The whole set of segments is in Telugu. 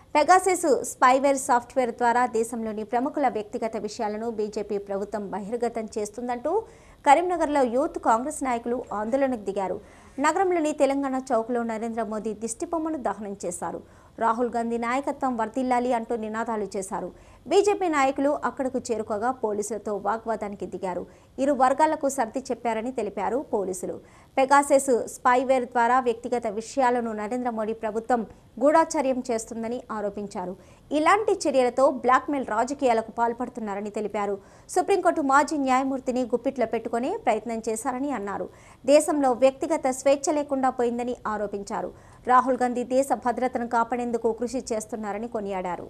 పెగాసిస్ స్పైవేర్ సాఫ్ట్వేర్ ద్వారా దేశంలోని ప్రముఖుల వ్యక్తిగత విషయాలను బీజేపీ ప్రభుత్వం బహిర్గతం చేస్తుందంటూ కరీంనగర్లో యూత్ కాంగ్రెస్ నాయకులు ఆందోళనకు దిగారు నగరంలోని తెలంగాణ చౌక్లో నరేంద్ర మోదీ దిష్టిబొమ్మను దహనం చేశారు రాహుల్ గాంధీ నాయకత్వం వర్తిల్లాలి అంటూ నినాదాలు చేశారు బీజేపీ నాయకులు అక్కడకు చేరుకోగా పోలీసులతో వాగ్వాదానికి దిగారు ఇరు వర్గాలకు సర్ది చెప్పారని తెలిపారు పోలీసులు పెగాసెస్ స్పైవేర్ ద్వారా వ్యక్తిగత విషయాలను నరేంద్ర మోడీ ప్రభుత్వం గూఢాచర్యం చేస్తుందని ఆరోపించారు ఇలాంటి చర్యలతో బ్లాక్మెయిల్ రాజకీయాలకు పాల్పడుతున్నారని తెలిపారు సుప్రీంకోర్టు మాజీ న్యాయమూర్తిని గుప్పిట్లో పెట్టుకునే ప్రయత్నం చేశారని అన్నారు దేశంలో వ్యక్తిగత స్వేచ్ఛ లేకుండా పోయిందని ఆరోపించారు రాహుల్ గాంధీ దేశ భద్రతను కాపాడేందుకు కృషి చేస్తున్నారని కొనియాడారు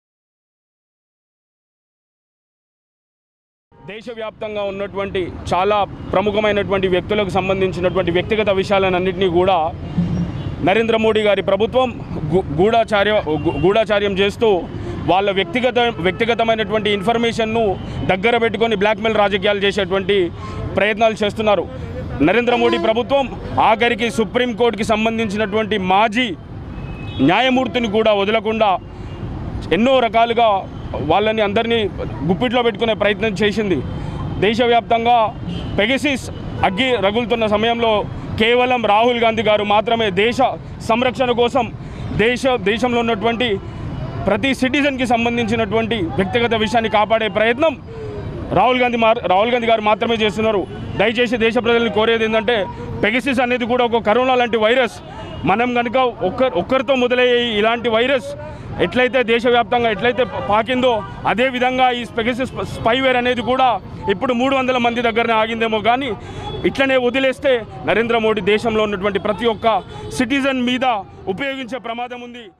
దేశవ్యాప్తంగా ఉన్నటువంటి చాలా ప్రముఖమైనటువంటి వ్యక్తులకు సంబంధించినటువంటి వ్యక్తిగత విషయాలన్నింటినీ కూడా నరేంద్ర మోడీ గారి ప్రభుత్వం గు- గూఢాచార్య గు- గూఢాచార్యం చేస్తూ వాళ్ళ వ్యక్తిగత వ్యక్తిగతమైనటువంటి ఇన్ఫర్మేషన్ను దగ్గర పెట్టుకొని బ్లాక్మెయిల్ రాజకీయాలు చేసేటువంటి ప్రయత్నాలు చేస్తున్నారు నరేంద్ర మోడీ ప్రభుత్వం ఆఖరికి సుప్రీంకోర్టుకి సంబంధించినటువంటి మాజీ న్యాయమూర్తిని కూడా వదలకుండా ఎన్నో రకాలుగా వాళ్ళని అందరినీ గుప్పిట్లో పెట్టుకునే ప్రయత్నం చేసింది దేశవ్యాప్తంగా పెగసిస్ అగ్గి రగులుతున్న సమయంలో కేవలం రాహుల్ గాంధీ గారు మాత్రమే దేశ సంరక్షణ కోసం దేశ దేశంలో ఉన్నటువంటి ప్రతి సిటిజన్కి సంబంధించినటువంటి వ్యక్తిగత విషయాన్ని కాపాడే ప్రయత్నం రాహుల్ గాంధీ మా రాహుల్ గాంధీ గారు మాత్రమే చేస్తున్నారు దయచేసి దేశ ప్రజల్ని కోరేది ఏంటంటే పెగసిస్ అనేది కూడా ఒక కరోనా లాంటి వైరస్ మనం కనుక ఒక్కరు ఒక్కరితో మొదలయ్యే ఇలాంటి వైరస్ ఎట్లయితే దేశవ్యాప్తంగా ఎట్లయితే పాకిందో అదే విధంగా ఈ స్పెగసిస్ స్పైవేర్ అనేది కూడా ఇప్పుడు మూడు వందల మంది దగ్గరనే ఆగిందేమో కానీ ఇట్లనే వదిలేస్తే నరేంద్ర మోడీ దేశంలో ఉన్నటువంటి ప్రతి ఒక్క సిటిజన్ మీద ఉపయోగించే ప్రమాదం ఉంది